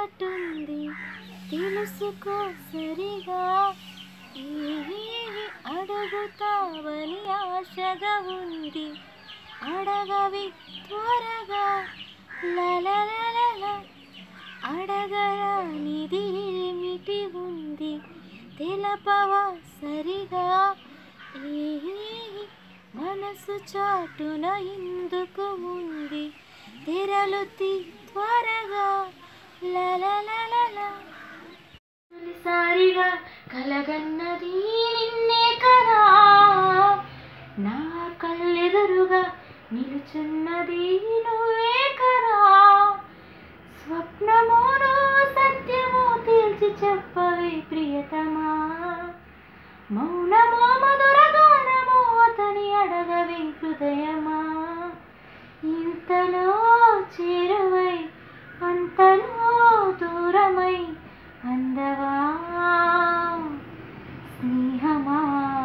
కట్టుంది తెలుసుకో సరిగా ఏవి అడుగుతావని ఆశగా ఉంది అడగవి త్వరగా లలలలల అడగరానిది ఏమిటి ఉంది తెలపవా సరిగా ఏ మనసు చాటున ఎందుకు ఉంది తెరలు తీ త్వరగా లలలలల తొలిసారిగా కలగన్నది నిన్నే కదా నా కళ్ళెదురుగా నిలుచున్నది నువ్వే కదా స్వప్నమోను సత్యమో తేల్చి చెప్పవే ప్రియతమా మౌనమో మధుర గానమో అతని అడగవే హృదయమా ఇంతలో చేరువై అంతలో దూరమై అందవా స్నేహమా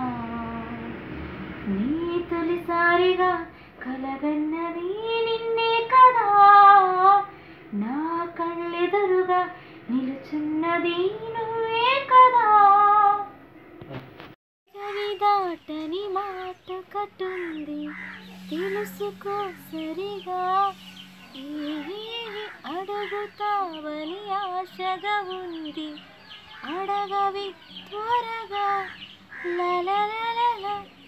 నీ తొలిసారిగా కలగన్నది నిన్నే కదా నా కళ్ళెదురుగా నిలుచున్నది నువ్వే కదా కవి దాటని మాట కట్టుంది తెలుసుకో సరిగా ఏవి అడుగుతావని ఆశగా ఉంది అడగవి త్వరగా లలలలల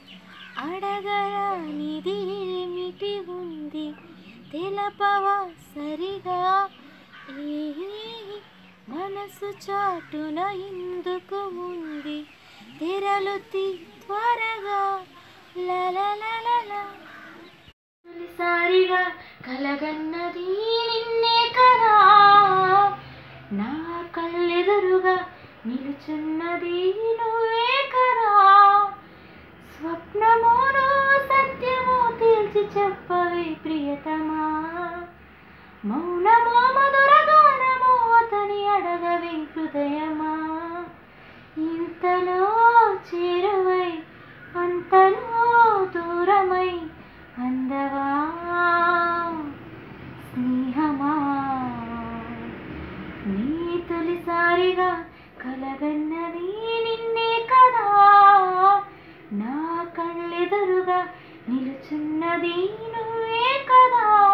అడగరానిది ఏమిటి ఉంది తెలపవా సరిగా ఏ మనసు చాటున ఎందుకు ఉంది తెరలు తీ త్వరగా లలలలల తొలిసారిగా కలగన్నది నిన్నే కదా నా కళ్ళెదురుగా నిలుచున్నది నువ్వే కదా స్వప్నమోను సత్యమో తేల్చి చెప్పవే ప్రియతమా మౌనమో మధుర గానమో అతని అడగవే హృదయమా ఇంతలో చేరువై అంతలో దూరమై అందవా స్నేహమా నీ తొలిసారిగా కలగన్నది నిన్నే కదా నా కళ్ళెదురుగా నిలుచున్నది నువ్వే కదా